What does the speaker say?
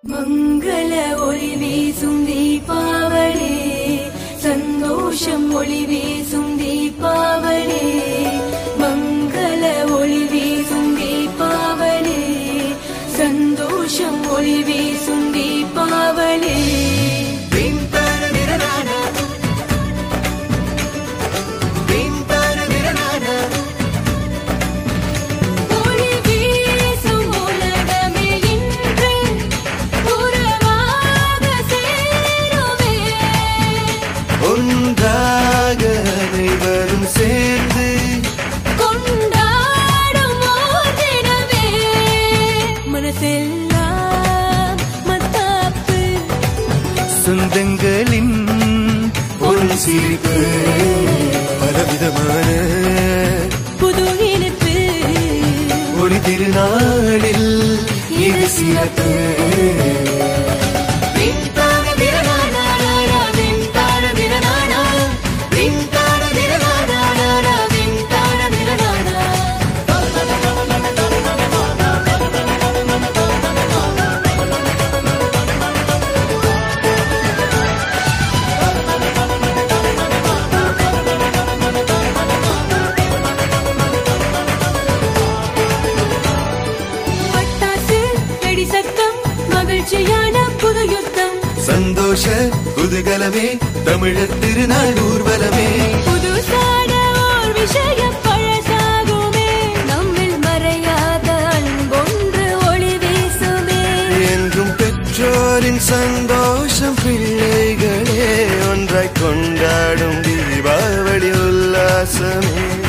மங்கள ஒளி வீசும் தீபாவளி சந்தோஷம் ஒளி வீசும் தீபாவளி மங்கள ஒளி வீசும் தீபாவளி சந்தோஷம் ஒளி வீசும் தீபாவளி ஒளி வீசும் உலகமே இன்று உறவாக சேருமே ஒன்றாக அனைவரும் சேர்ந்து கொண்டாடும் ஓர் தினமே மனசெல்லாம் மத்தாப்பு சொந்தங்களின் ஒரு சிரிப்பு பலவிதமான புது இனிப்பு ஒரு திருநாளில் இது சிறப்பு விண்தான திரநாடாரா, விண்தான திரநாடா, விண்தான திரநாடாரா, விண்தான திரநாடா. பட்டாசு வெடி சத்தம் மகிழ்ச்சியான புது யுத்தம் சந்தோஷ குதூகலமே தமிழர் திருநாள் ஊர்வலமே புதுசான ஓர் விஷயம் பழசாகுமே நம்மில் மறையாத அன்பொன்று ஒளி வீசுமே என்றும் பெற்றோரின் சந்தோஷம் பிள்ளைகளே ஒன்றாய் கொண்டாடும் தீபாவளி உல்லாசமே